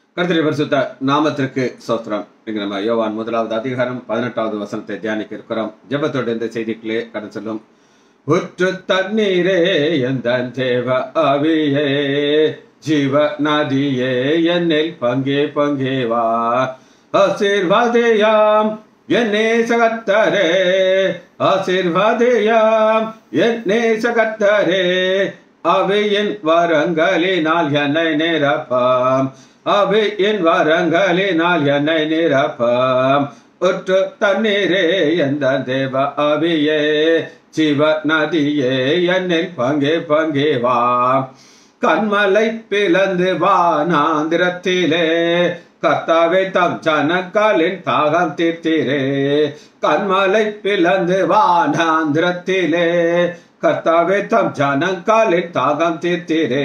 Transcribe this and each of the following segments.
கர்த்தருடைய பரிசுத்த நாமத்திற்கு சோத்திரம் இங்க நம்ம யோவான் முதலாவது அதிகாரம் பதினெட்டாவது வசனத்தை தியானிக்க இருக்கிறோம் ஜெபத்தோடு இந்த செய்திகளே கடந்து செல்லும் உற்று தண்ணீரே எந்த தேவ அவியே ஜீவ நதியே என்னில் பங்கே பங்கே வா ஆசீர்வாதேயாம் என்னே சகத்தரே ஆசீர்வாதேயாம் என்னே சகத்தரே அவையின் வரங்களினால் என்னை நிரப்பாம் அவையின் வரங்களினால் என்னை நிரப்பாம் உற்று தண்ணீரே எந்த தேவ அவியே சிவ நதியே என்னில் பங்கே பங்கே வா கண்மலை பிளந்து வானாந்திரத்திலே கர்த்தாவே தம் ஜனக்காலின் தாகம் தீர்த்தீரே கண்மலை பிளந்து வானாந்திரத்திலே கர்த்தாவே தம் ஜனக்காலின் தாகம் தீர்த்தீரே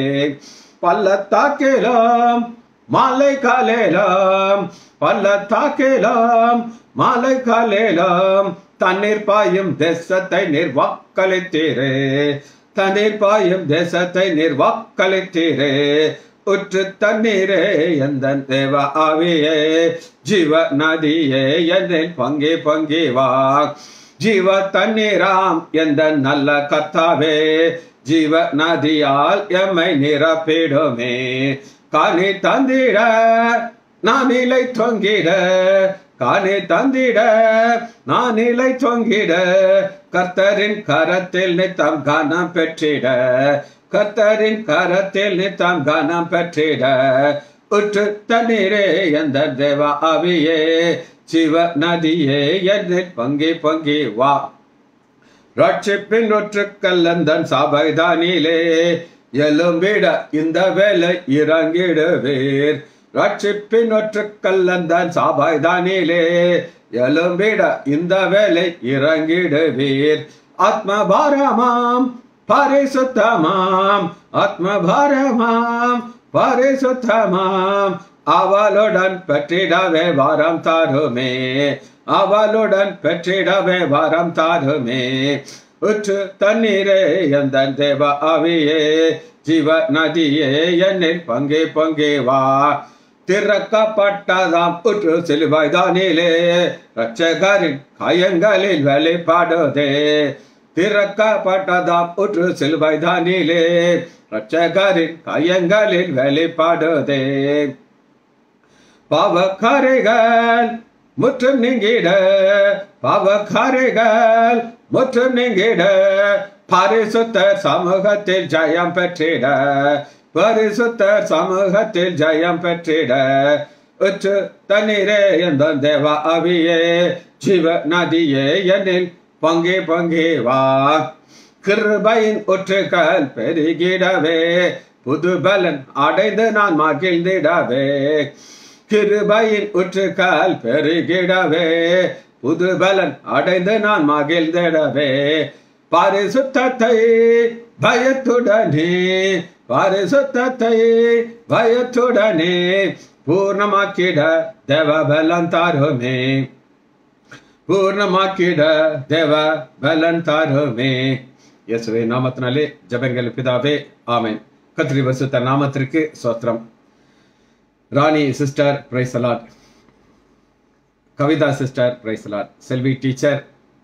பள்ளத்தாக்கிலும் மாலை காலேலாம் பள்ளத்தாக்கிலும் மாலை காலேலாம் தண்ணீர் பாயும் தேசத்தை நிர்வாக்களித்தீரே தண்ணீர் பாயும் தேசத்தை நிர்வாக்களித்தீரே உற்று தண்ணீரே எந்த தேவ ஆவியே ஜீவ நதியே என்னில் பங்கே பங்கே வா ஜீவ தண்ணீராம் எந்த நல்ல கத்தாவே ஜீவ நதியால் எம்மை நிரப்பிடுமே காணி தந்திட நான் நிலை தொங்கிட காணி தந்திட நான் நிலை தொங்கிட கர்த்தரின் கரத்தில் நித்தம் கனம் பெற்றிட கர்த்தரின் கரத்தில் நித்தம் கனம் பெற்றிட உற்று தண்ணீரே எந்த தேவ அவியே சிவ நதியே என்னில் பங்கி பங்கி வா ரட்சிப்பின் ஒற்று கல்லந்தன் சபைதானிலே எலும்பிட இந்த வேலை இறங்கிடுவீர் ரட்சிப்பின் ஒற்று கல்லந்தன் சபைதானிலே எலும்பிட இந்த வேலை இறங்கிடுவீர் ஆத்மபாரமாம் பரிசுத்தமாம் ஆத்மபாரமாம் பரிசுத்தமாம் அவளுடன் பெற்றிடவே வரம் தாருமே அவளுடன் பெற்றிடவே வரம் தாருமே உற்று தண்ணீரே எந்த தேவ அவியே ஜீவ நதியே என்னில் பங்கே பங்கே வா திறக்கப்பட்டதாம் உற்று சிலுவைதானிலே ரட்சகரின் காயங்களில் வெளிப்பாடுதே திறக்கப்பட்டதாம் உற்று சிலுவைதானிலே ரட்சகரின் காயங்களில் வெளிப்பாடுதே பாவக்காரைகள் முற்றும் நீங்கிட பாவக்காரைகள் முற்றும் நீங்கிட பரிசுத்த சமூகத்தில் ஜெயம் பெற்றிட பரிசுத்த சமூகத்தில் ஜெயம் பெற்றிட உற்று தண்ணீரே எந்த தேவ அவியே ஜீவ நதியே என்னில் பங்கே பங்கே வா கிருபையின் ஒற்றுக்கள் பெருகிடவே புது பலன் அடைந்து நான் மகிழ்ந்திடவே கிருபையின் உற்றுக்கால் பெருகிடவே புது பலன் அடைந்து நான் மகிழ்ந்திடவே பரிசுத்தத்தை பயத்துடனே பரிசுத்தத்தை பயத்துடனே பூர்ணமாக்கிட தேவ பலன் தாருமே பூர்ணமாக்கிட தேவ பலன் தாருமே இயேசுவே நாமத்தினாலே ஜபங்கள் பிதாவே ஆமேன் கத்திரி வசுத்த நாமத்திற்கு சோத்திரம் Rani sister prize allot Kavitha sister prize allot Selvi teacher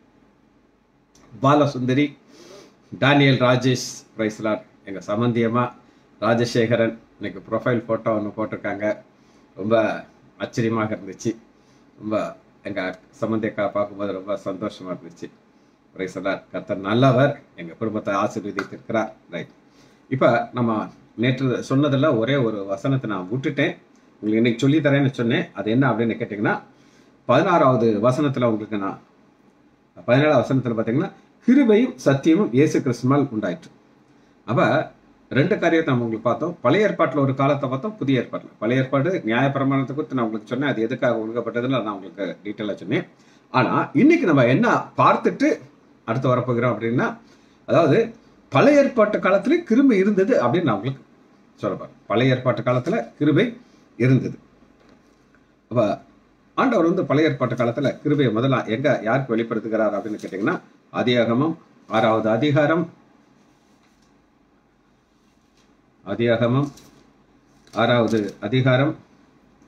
Balasundari Daniel Rajesh prize allot எங்கள் சம்பந்தியமா ராஜசேகரன் இன்னைக்கு ப்ரொஃபைல் ஃபோட்டோ ஒன்று போட்டிருக்காங்க ரொம்ப ஆச்சரியமாக இருந்துச்சு ரொம்ப எங்கள் சம்பந்தியக்கா பார்க்கும்போது ரொம்ப சந்தோஷமாக இருந்துச்சு பிரைஸ் அலாட் கர்த்தர் நல்லவர் எங்கள் குடும்பத்தை ஆசீர்வதித்திருக்கிறார் ரைட் இப்போ நம்ம நேற்று சொன்னதில் ஒரே ஒரு வசனத்தை நான் விட்டுட்டேன் உங்களுக்கு இன்னைக்கு சொல்லி தரேன்னு சொன்னேன் அது என்ன அப்படின்னு கேட்டிங்கன்னா பதினாறாவது வசனத்தில் உங்களுக்கு நான் பதினேழாவது வசனத்தில் பார்த்தீங்கன்னா கிருபையும் சத்தியமும் இயேசு கிறிஸ்துமால் உண்டாயிற்று அப்போ ரெண்டு காரியத்தை நம்ம உங்களுக்கு பார்த்தோம் பழைய ஏற்பாட்டில் ஒரு காலத்தை பார்த்தோம் புதிய ஏற்பாட்டில் பழைய ஏற்பாடு நியாயப்பிரமாணத்தை குறித்து நான் உங்களுக்கு சொன்னேன் அது எதுக்காக ஒழுங்கப்பட்டதுன்னு நான் உங்களுக்கு டீட்டெயிலாக சொன்னேன் ஆனால் இன்னைக்கு நம்ம என்ன பார்த்துட்டு அடுத்து வரப்போகிறோம் அப்படின்னா அதாவது பழைய ஏற்பாட்டு காலத்துல கிருபை இருந்தது அப்படின்னு நான் உங்களுக்கு சொல்லப்பேன் பழைய ஏற்பாட்டு காலத்துல கிருபை இருந்தது அப்ப ஆண்டவர் வந்து பழைய ஏற்பாட்டு காலத்துல கிருபையை முதல்ல எங்க யாருக்கு வெளிப்படுத்துகிறார் அப்படின்னு கேட்டீங்கன்னா அதிகாகமம் ஆறாவது அதிகாரம் அதிகாகமம் ஆறாவது அதிகாரம்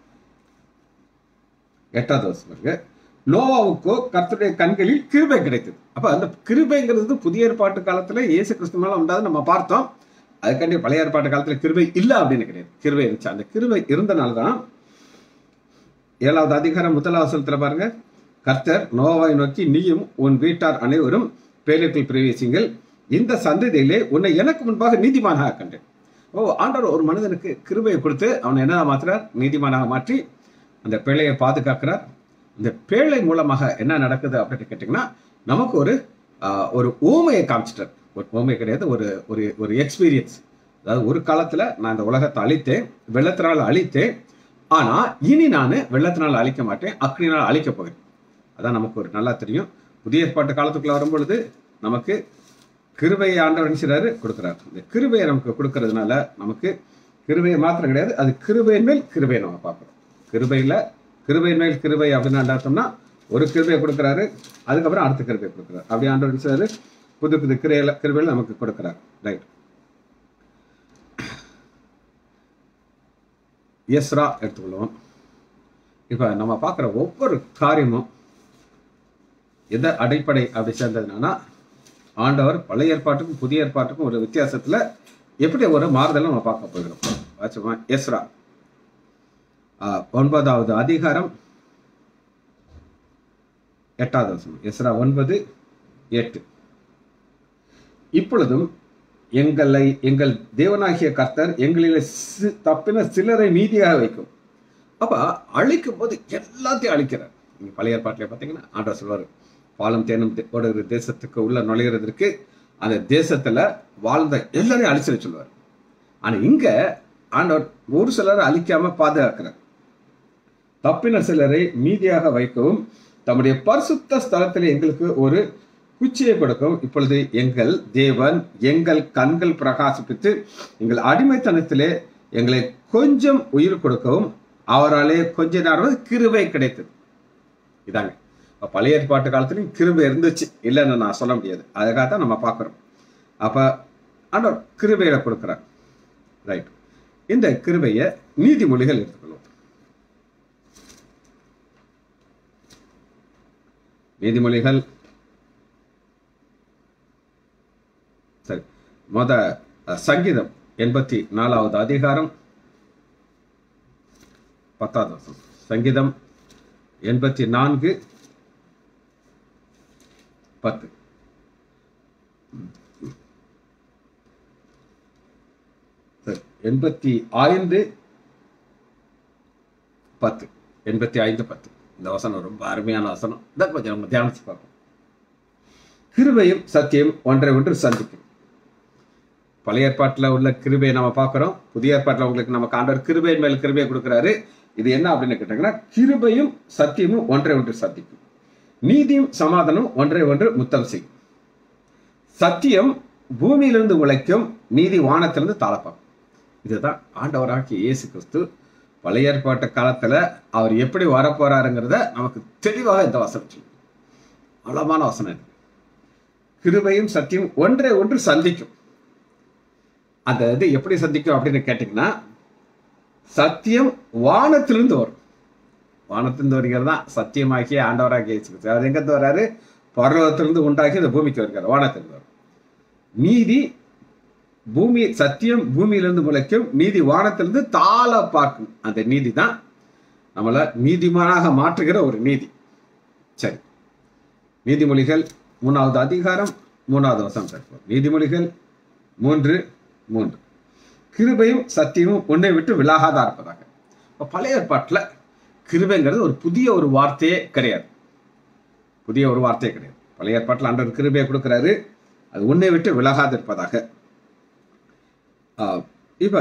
எட்டாவது வருஷம் இருக்கு நோவாவுக்கோ கர்த்தருடைய கண்களில் கிருபை கிடைத்தது அப்ப அந்த கிருபைங்கிறது புதிய ஏற்பாட்டு காலத்துல இயேசு கிறிஸ்து மேல உண்டாது நம்ம பார்த்தோம் அதுக்காண்டி பழைய ஏற்பாட்டு காலத்துல கிருபை இல்லை அப்படின்னு கிடையாது கிருபை இருந்துச்சு அந்த கிருபை இருந்தனால தான் ஏழாவது அதிகாரம் முதலாவது வசனத்துல பாருங்க கர்த்தர் நோவாவை நோக்கி நீயும் உன் வீட்டார் அனைவரும் பேலுக்குள் பிரவேசிங்கள் இந்த சந்ததியிலே உன்னை எனக்கு முன்பாக நீதிமானாக கண்டேன் ஓ ஆண்டவர் ஒரு மனிதனுக்கு கிருபையை கொடுத்து அவனை என்ன மாத்துறார் நீதிமானாக மாற்றி அந்த பேழையை பாதுகாக்கிறார் இந்த பேழை மூலமாக என்ன நடக்குது அப்படின்னு கேட்டிங்கன்னா நமக்கு ஒரு ஆஹ், ஒரு ஊமையை காமிச்சிட்டார் ஒரு ஊமை கிடையாது ஒரு ஒரு ஒரு எக்ஸ்பீரியன்ஸ் அதாவது ஒரு காலத்துல நான் இந்த உலகத்தை அழித்தேன் வெள்ளத்தினால் அழித்தேன் ஆனா இனி நான் வெள்ளத்தினால் அழிக்க மாட்டேன் அக்னினால் அழிக்க போகிறேன் அதான் நமக்கு ஒரு நல்லா தெரியும் புதிய ஏற்பாட்டு காலத்துக்குள்ள வரும்பொழுது நமக்கு கிருபையை ஆண்டவர் என்ன செய்றாரு கொடுக்குறாரு இந்த கிருபையை நமக்கு கொடுக்கறதுனால நமக்கு கிருபையை மாத்திரம் கிடையாது அது கிருபையின் மேல் கிருபையை நம்ம பார்க்குறோம் கிருபையில கிருபையின் மேல் கிருபை அப்படின்னு என்ன அர்த்தம்னா ஒரு கிருபையை கொடுக்குறாரு அதுக்கப்புறம் அடுத்த கிருபையை கொடுக்குறாரு அப்படி ஆண்டவர் என்ன செய்றாரு புது புது கிரையில கிருபையில நமக்கு கொடுக்குறாரு ரைட் எஸ்ரா எடுத்துக்கொள்வோம் இப்ப நம்ம பார்க்குற ஒவ்வொரு காரியமும் எதை அடிப்படை அப்படி சேர்ந்ததுனா ஆண்டவர் பழைய ஏற்பாட்டுக்கும் புதிய ஏற்பாட்டுக்கும் ஒரு வித்தியாசத்துல எப்படி ஒரு மாறுதலை நம்ம பார்க்க போகிறோம் வாட்சுமா எஸ்ரா ஆஹ், ஒன்பதாவது அதிகாரம் எட்டாவது வசனம் எஸ்ரா ஒன்பது எட்டு இப்பொழுதும் எங்களை எங்கள் தேவனாகிய கர்த்தர் எங்களில் சி- தப்பின சிலரை மீதியாக வைக்கும் அப்ப அழிக்கும் போது எல்லாத்தையும் அழிக்கிறார் நீங்க பழைய ஏற்பாட்டில் பார்த்தீங்கன்னா ஆண்டவர் சொல்வார் பாலம் தேனும் தே- ஓடுகிற தேசத்துக்கு உள்ள நுழைகிறதுக்கு அந்த தேசத்துல வாழ்ந்த எல்லாரையும் அழிச்சிட சொல்லுவார் ஆனா இங்க ஆண்டவர் ஒரு சிலரை அழிக்காம பாதுகாக்கிறார் தப்பின சிலரை மீதியாக வைக்கவும் தம்முடைய பரிசுத்த ஸ்தலத்தில் எங்களுக்கு ஒரு குச்சியை கொடுக்கவும் இப்பொழுது எங்கள் தேவன் எங்கள் கண்கள் பிரகாசிப்பித்து எங்கள் அடிமைத்தனத்திலே எங்களை கொஞ்சம் உயிர் கொடுக்கவும் அவராலே கொஞ்ச நேரம் கிருபை கிடைத்தது இதாங்க இப்ப பழைய ஏற்பாட்டு காலத்துலயும் கிருபை இருந்துச்சு இல்லைன்னு நான் சொல்ல முடியாது அதுக்காக தான் நம்ம பார்க்குறோம் அப்ப ஆண்டவர் கிருபையில கொடுக்குறார் ரைட் இந்த கிருபையை நீதிமொழிகள் எடுத்துக்கொள்வோம் நீதிமொழிகள் சரி மொத அஹ், சங்கீதம் எண்பத்தி நாலாவது அதிகாரம் பத்தாவது வசனம் சங்கீதம் எண்பத்தி நான்கு பத்து சரி எண்பத்தி ஐந்து பத்து எண்பத்தி ஐந்து பத்து இந்த வசனம் ரொம்ப அருமையான வசனம் இதை கொஞ்சம் நம்ம தியானிச்சு பார்ப்போம் கிருபையும் சத்தியம் ஒன்றை ஒன்று சந்திக்கும் பழைய ஏற்பாட்டில் உள்ள கிருபையை நம்ம பார்க்குறோம் புதிய ஏற்பாட்டில் உங்களுக்கு நம்ம ஆண்டவர் கிருபையின் மேல் கிருபையை கொடுக்குறாரு இது என்ன அப்படின்னு கேட்டாங்கன்னா கிருபையும் சத்தியமும் ஒன்றை ஒன்று சந்திக்கும் நீதியும் சமாதானம் ஒன்றை ஒன்று முத்தம் செய்யும் சத்தியம் பூமியிலிருந்து உழைக்கும் நீதி வானத்திலிருந்து தாளப்பாகும் இதுதான் ஆண்டவராகிய இயேசு கிறிஸ்து பழைய ஏற்பாட்டு காலத்துல அவர் எப்படி வரப்போறாருங்கிறத நமக்கு தெளிவாக இந்த வசனம் சொல்லும் ஆழமான வசனம் இது கிருபையும் சத்தியம் ஒன்றை ஒன்று சந்திக்கும் அந்த இது எப்படி சந்திக்கும் அப்படின்னு கேட்டீங்கன்னா சத்தியம் வானத்திலிருந்து வரும் வானத்திலிருந்து வருகிறது தான் சத்தியமாகிய ஆண்டவராகிய இயேசு கிறிஸ்து அது எங்கிருந்து வராரு பர்வதத்திலிருந்து உண்டாகி இந்த பூமிக்கு வருகிறார் வானத்திலிருந்து வரும் நீதி பூமி சத்தியம் பூமியிலிருந்து முளைக்கும் நீதி வானத்திலிருந்து தாள பார்க்கும் அந்த நீதி தான் நம்மள நீதிமானாக மாற்றுகிற ஒரு நீதி சரி நீதிமொழிகள் மூணாவது அதிகாரம் மூணாவது வசனம் பார்ப்போம் நீதிமொழிகள் மூன்று மூன்று கிருபையும் சத்தியமும் உன்னை விட்டு விலகாதா இருப்பதாக இப்ப பழைய ஏற்பாட்டுல கிருபைங்கிறது ஒரு புதிய ஒரு வார்த்தையே கிடையாது புதிய ஒரு வார்த்தையே கிடையாது பழைய ஏற்பாட்டில் ஆண்டவர் கிருபையை கொடுக்கிறாரு அது உன்னை விட்டு விலகாது இருப்பதாக ஆஹ் இப்ப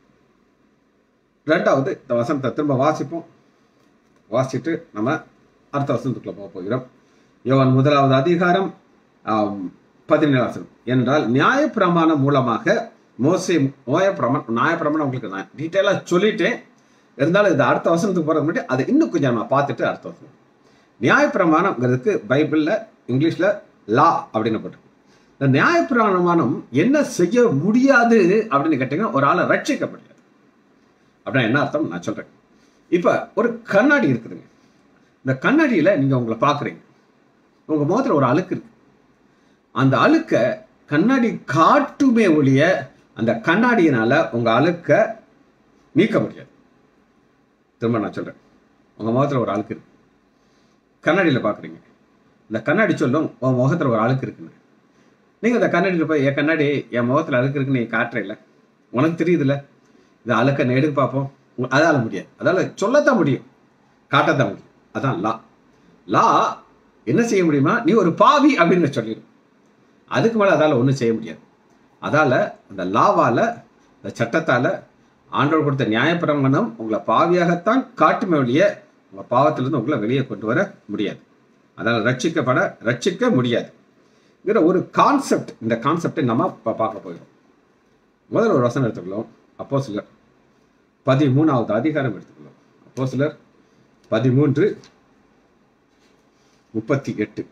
ரெண்டாவது இந்த வசனத்தை திரும்ப வாசிப்போம் வாசிச்சுட்டு நம்ம அடுத்த வசனத்துக்குள்ள போக போகிறோம் யோவான் முதலாவது அதிகாரம் ஆம், பதினேழு வசனம் என்றால் நியாயப்பிரமாணம் மூலமாக மோசே நியாயப்பிரமாணம் நியாயப்பிரமாணம் உங்களுக்கு நான் டீட்டெயிலாக சொல்லிட்டேன் இருந்தாலும் இது அடுத்த வசனத்துக்கு போகிறது முன்னாடி அதை இன்னும் கொஞ்சம் நம்ம பார்த்துட்டு அடுத்த வசனம் நியாயப்பிரமாணம்ங்கிறதுக்கு பைபிளில் இங்கிலீஷில் லா அப்படின்னு போட்டு இந்த நியாயப்பிரமாணம் என்ன செய்ய முடியாது அப்படின்னு கேட்டீங்கன்னா ஒரு ஆளை ரட்சிக்க முடியாது அப்படின்னா என்ன அர்த்தம் நான் சொல்றேன் இப்ப ஒரு கண்ணாடி இருக்குதுங்க இந்த கண்ணாடியில நீங்க உங்களை பார்க்குறீங்க உங்க முகத்துல ஒரு அழுக்கு இருக்கு அந்த அழுக்க கண்ணாடி காட்டுமே ஒழிய அந்த கண்ணாடியினால உங்க அழுக்க நீக்க முடியாது திரும்ப நான் சொல்றேன் உங்க முகத்துல ஒரு அழுக்கு இருக்கு கண்ணாடியில பாக்குறீங்க இந்த கண்ணாடி சொல்லும் உன் முகத்துல ஒரு அழுக்கு இருக்குன்னு நீங்க அந்த கண்ணாடியில போய் என் கண்ணாடி என் முகத்துல அழுக்கு இருக்குன்னு நீ காட்டுறீல்ல உனக்கு தெரியுதுல்ல இந்த அழுக்க நான் எடுக்க பார்ப்போம் உ- அதால முடியாது அதால சொல்லத்தான் முடியும் காட்டத்தான் முடியும் அதான் லா லா என்ன செய்ய முடியுமா நீ ஒரு பாவி அப்படின்னு சொல்லிடும் அதுக்கு மேல அதால ஒன்றும் செய்ய முடியாது அதால அந்த லாவால இந்த சட்டத்தால ஆண்டவர் கொடுத்த நியாயப்பிரமாணம் உங்களை பாவியாகத்தான் காட்டுமே ஒழிய உங்க பாவத்திலிருந்து உங்களை வெளியே கொண்டு வர முடியாது அதனால ரட்சிக்கப்பட ரட்சிக்க முடியாதுங்கிற ஒரு கான்செப்ட் இந்த கான்செப்டை நம்ம இப்போ பார்க்க போகிறோம் முதல்ல ஒரு வசனம் எடுத்துக்கலாம் அப்போ சிலர் பதிமூணாவது அதிகாரம் எடுத்துக்கலாம் அப்போ சிலர் பதிமூன்று முப்பத்தி எட்டு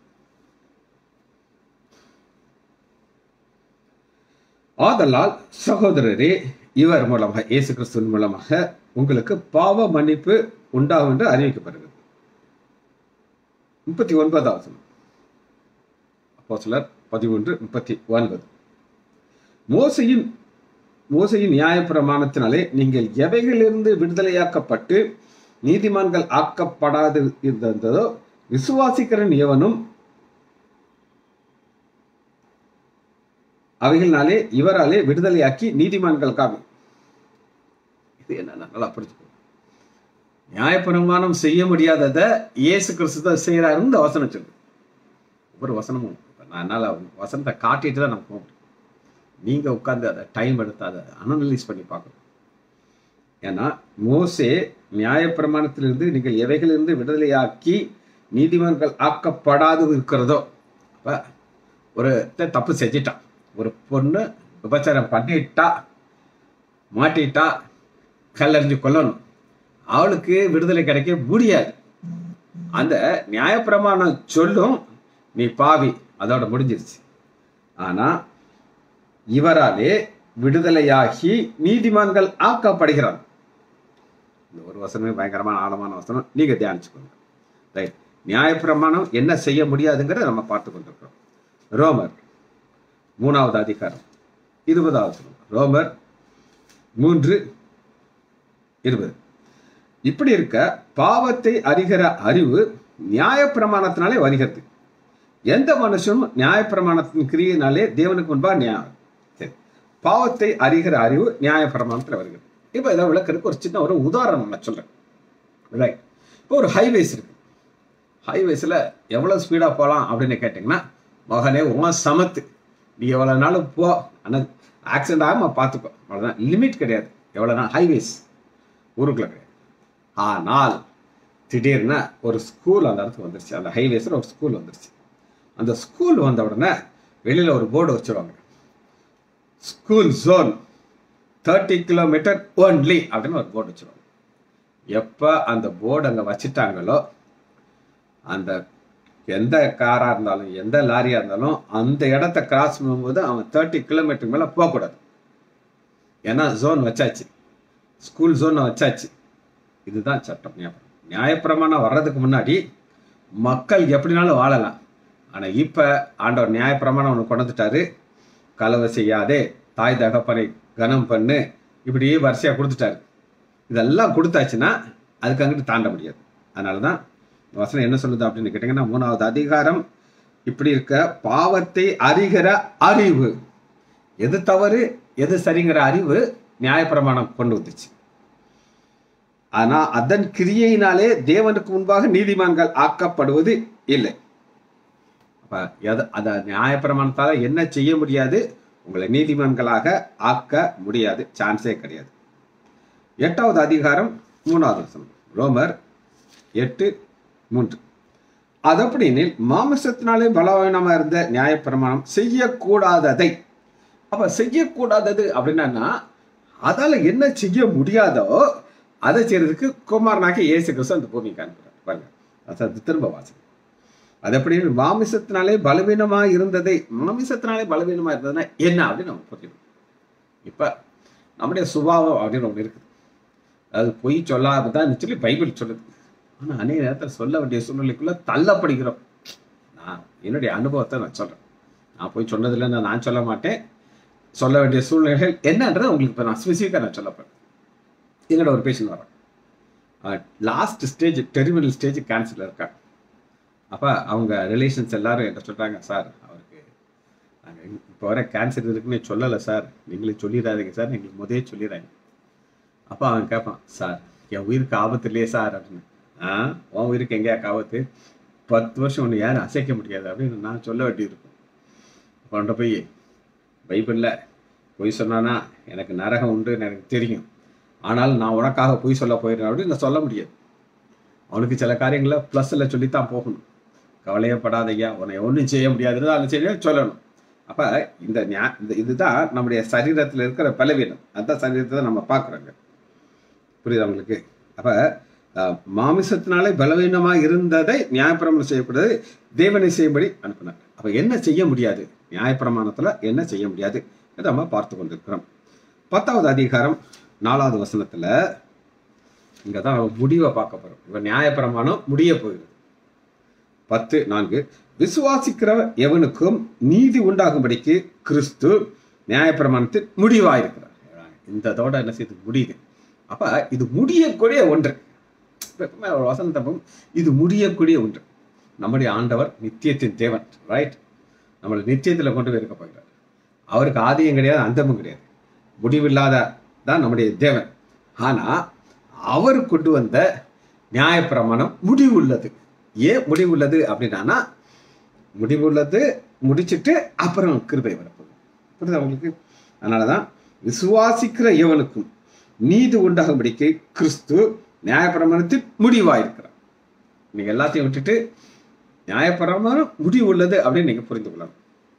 ஆதலால் சகோதரரே இவர் மூலமாக இயேசு கிறிஸ்துவின் மூலமாக உங்களுக்கு பாவ மன்னிப்பு உண்டாகும் என்று அறிவிக்கப்படுகிறது முப்பத்தி ஒன்பதாவது வசனம். அப்போஸ்தலர் பதிமூன்று முப்பத்தி ஒன்பது மோசையின் மோசையின் நியாயப்பிரமாணத்தினாலே நீங்கள் எவைகளிலிருந்து விடுதலையாக்கப்பட்டு நீதிமான்கள் ஆக்கப்படாது இருந்ததோ விசுவாசிக்கிறன் எவனும் அவைகளினாலே இவராலே விடுதலையாக்கி நீதிமான்கள் காமி இது என்ன நல்லா புரிஞ்சுக்கணும் நியாயப்பிரமாணம் செய்ய முடியாததை இயேசு கிறிஸ்து தான் செய்யறாருன்னு இந்த வசனம் சொல்லு ஒவ்வொரு வசனமும் இப்ப நான் என்னால் வசனத்தை காட்டிட்டு தான் நம்ம போக முடியும் நீங்க உட்காந்து அதை டைம் எடுத்து அதை அனலைஸ் பண்ணி பார்க்கணும் ஏன்னா மோசே நியாயப்பிரமாணத்திலிருந்து நீங்கள் எவைகளிலிருந்து விடுதலையாக்கி நீதிமன்றங்கள் ஆக்கப்படாது இருக்கிறதோ அப்ப ஒரு த- தப்பு செஞ்சிட்டான் ஒரு பொண்ணு விபச்சாரம் பண்ணிட்டா மாட்டிட்டா கல்லறிஞ்சு கொல்லணும் அவளுக்கு விடுதலை கிடைக்க முடியாது அந்த நியாயப்பிரமாணம் சொல்லும் நீ பாவி அதோட முடிஞ்சிருச்சு ஆனா இவராலே விடுதலையாகி நீதிமான்கள் ஆக்கப்படுகிறார் இந்த ஒரு வசனமே பயங்கரமான ஆழமான வசனம் நீங்க தியானிச்சுக்கோங்க ரைட் நியாயப்பிரமாணம் என்ன செய்ய முடியாதுங்கிறத நம்ம பார்த்து கொண்டிருக்கிறோம் ரோமர் மூணாவது அதிகாரம் இருபதாவது வசனம் ரோமர் மூன்று இருபது இப்படி இருக்க பாவத்தை அறிகிற அறிவு நியாயப்பிரமாணத்தினாலே வருகிறது எந்த மனுஷனும் நியாயப்பிரமாணத்தின் கிரியினாலே தேவனுக்கு முன்பா நியாயம் சரி பாவத்தை அறிகிற அறிவு நியாயப்பிரமாணத்தில் வருகிறது இப்போ இதை விளக்கறதுக்கு ஒரு சின்ன ஒரு உதாரணம் நான் சொல்றேன் ரைட் இப்போ ஒரு ஹைவேஸ் இருக்கு ஹைவேஸில் எவ்வளோ ஸ்பீடாக போகலாம் அப்படின்னு கேட்டிங்கன்னா மகனே உன் சமத்து நீ எவ்வளோ நாளும் போ ஆனால் ஆக்சிடென்ட் ஆகாமல் பார்த்துக்கோ அவ்வளோதான் லிமிட் கிடையாது எவ்வளோ நாள் ஹைவேஸ் ஊருக்குள்ள கிடையாது ஆனால் திடீர்னு ஒரு ஸ்கூல் அந்த இடத்துக்கு வந்துருச்சு அந்த ஹைவேஸில் ஒரு ஸ்கூல் வந்துருச்சு அந்த ஸ்கூல் வந்த உடனே வெளியில் ஒரு போர்டு வச்சிருவாங்க school zone thirty kilometre only அப்படின்னு ஒரு போர்டு வச்சிருவாங்க எப்போ அந்த போர்டு அங்கே வச்சுட்டாங்களோ அந்த எந்த காராக இருந்தாலும் எந்த லாரியாக இருந்தாலும் அந்த இடத்த கிராஸ் பண்ணும்போது அவன் தேர்ட்டி கிலோமீட்டருக்கு மேலே போகக்கூடாது ஏன்னா ஜோன் வச்சாச்சு ஸ்கூல் ஜோனை வச்சாச்சு இதுதான் சட்டம் நியாயம் நியாயப்பிரமாணம் வர்றதுக்கு முன்னாடி மக்கள் எப்படினாலும் வாழலாம் ஆனால் இப்போ ஆண்டவர் நியாயப்பிரமாணம் ஒன்று கொண்டு வந்துட்டாரு கலவை செய்யாதே தாய் தகப்பனை கனம் பண்ணு இப்படியே வரிசையாக கொடுத்துட்டாரு இதெல்லாம் கொடுத்தாச்சுன்னா அதுக்கு அங்கிட்டு தாண்ட முடியாது அதனால தான் இந்த வசனம் என்ன சொல்லுது அப்படின்னு கேட்டிங்கன்னா மூணாவது அதிகாரம் இப்படி இருக்க பாவத்தை அறிகிற அறிவு எது தவறு எது சரிங்கிற அறிவு நியாயப்பிரமாணம் கொண்டு வந்துச்சு ஆனா அதன் கிரியையினாலே தேவனுக்கு முன்பாக நீதிமான்கள் ஆக்கப்படுவது இல்லை அப்ப எது அத நியாயப்பிரமாணத்தால என்ன செய்ய முடியாது உங்களை நீதிமான்களாக ஆக்க முடியாது சான்ஸே கிடையாது எட்டாவது அதிகாரம் மூணாவது வசனம் ரோமர் எட்டு மூன்று அது அப்படின்னில் மாமிசத்தினாலே பலவீனமா இருந்த நியாயப்பிரமாணம் செய்யக்கூடாததை அப்ப செய்யக்கூடாதது அப்படின்னா அதால என்ன செய்ய முடியாதோ அதை செய்யறதுக்கு குமாரனாக இயேசு கிறிஸ்து அந்த பூமிக்கு அனுப்புறார் பாருங்க அது திரும்ப வாசகம் அது எப்படி மாமிசத்தினாலே பலவீனமா இருந்ததை மாமிசத்தினாலே பலவீனமா இருந்ததுன்னா என்ன அப்படின்னு நம்ம புரியணும் இப்ப நம்முடைய சுபாவம் அப்படின்னு ஒன்று இருக்குது அது பொய் சொல்லாதான் சொல்லி பைபிள் சொல்லுது ஆனா அநேக நேரத்தில் சொல்ல வேண்டிய சூழ்நிலைக்குள்ள தள்ளப்படுகிறோம் நான் என்னுடைய அனுபவத்தை நான் சொல்றேன் நான் போய் சொன்னதில்லைன்னு நான் சொல்ல மாட்டேன் சொல்ல வேண்டிய சூழ்நிலைகள் என்னன்றதை உங்களுக்கு இப்போ நான் ஸ்பெசிஃபிக்காக நான் சொல்ல போறேன் என்னோட ஒரு பேஷண்ட் வரோம் லாஸ்ட் ஸ்டேஜ் டெர்மினல் ஸ்டேஜ் கேன்சரில் இருக்காங்க அப்போ அவங்க ரிலேஷன்ஸ் எல்லாரும் என்ன சொல்கிறாங்க சார் அவருக்கு நாங்கள் இப்போ வர கேன்சர் இருக்குன்னு சொல்லலை சார் நீங்களே சொல்லிடாதீங்க சார் எங்களுக்கு முதலே சொல்லிடுறாங்க அப்போ அவன் கேட்பான் சார் என் உயிருக்கு ஆபத்து இல்லையே சார் அப்படின்னு ஆ உன் உயிருக்கு எங்கேயா ஆபத்து பத்து வருஷம் ஒன்று யாரும் அசைக்க முடியாது அப்படின்னு நான் சொல்ல வேண்டியிருக்கும் கொண்ட போய் பைபிளில் பொய் சொன்னானா எனக்கு நரகம் உண்டுன்னு எனக்கு தெரியும் ஆனால் நான் உனக்காக பொய் சொல்ல போயிடுறேன் அப்படின்னு நான் சொல்ல முடியாது அவனுக்கு சில காரியங்களை ப்ளஸ்ஸில் சொல்லித்தான் போகணும் கவலையே படாதையா உன்னை ஒன்றும் செய்ய முடியாதுன்னு அதை செய்ய சொல்லணும் அப்போ இந்த ஞா இந்த இதுதான் நம்முடைய சரீரத்தில் இருக்கிற பலவீனம் அந்த சரீரத்தை நம்ம பார்க்குறோங்க புரியுதா உங்களுக்கு அப்போ மாமிசத்தினாலே பலவீனமாக இருந்ததை நியாயப்பிரமாணம் செய்யக்கூடாது தேவனை செய்யும்படி அனுப்பினார் அப்போ என்ன செய்ய முடியாது நியாயப்பிரமாணத்தில் என்ன செய்ய முடியாது இதை நம்ம பார்த்து கொண்டிருக்கிறோம் பத்தாவது அதிகாரம் நாலாவது வசனத்தில் இங்கே தான் நம்ம முடிவை பார்க்க போகிறோம் இப்போ நியாயப்பிரமாணம் முடிய போகிறது பத்து நான்கு விசுவாசிக்கிற எவனுக்கும் நீதி உண்டாகும்படிக்கு கிறிஸ்து நியாயப்பிரமாணத்தில் முடிவாயிருக்கிறார் இந்த இதோட என்ன செய்து முடியுது அப்ப இது முடியக்கூடிய ஒன்று இப்ப எப்பவுமே ஒரு வசனத்தப்பம் இது முடியக்கூடிய ஒன்று நம்முடைய ஆண்டவர் நித்தியத்தின் தேவன் ரைட் நம்மளை நித்தியத்தில் கொண்டு போய் இருக்க போகிறார் அவருக்கு ஆதியம் கிடையாது அந்தமும் கிடையாது முடிவில்லாத தான் நம்முடைய தேவன் ஆனா அவர் கொண்டு வந்த நியாயப்பிரமாணம் முடிவுள்ளது ஏன் முடிவுள்ளது அப்படின்னா முடிவுள்ளது முடிச்சிட்டு அப்புறம் கிருபை வரப்போகுது புரியுதா உங்களுக்கு அதனாலதான் விசுவாசிக்கிற எவனுக்கும் நீதி உண்டாகும்படிக்கு கிறிஸ்து நியாயப்பிரமாணத்தில் முடிவாயிருக்கிறார் நீங்க எல்லாத்தையும் விட்டுட்டு நியாயப்பிரமாணம் முடிவு உள்ளது அப்படின்னு நீங்க புரிந்து கொள்ளலாம்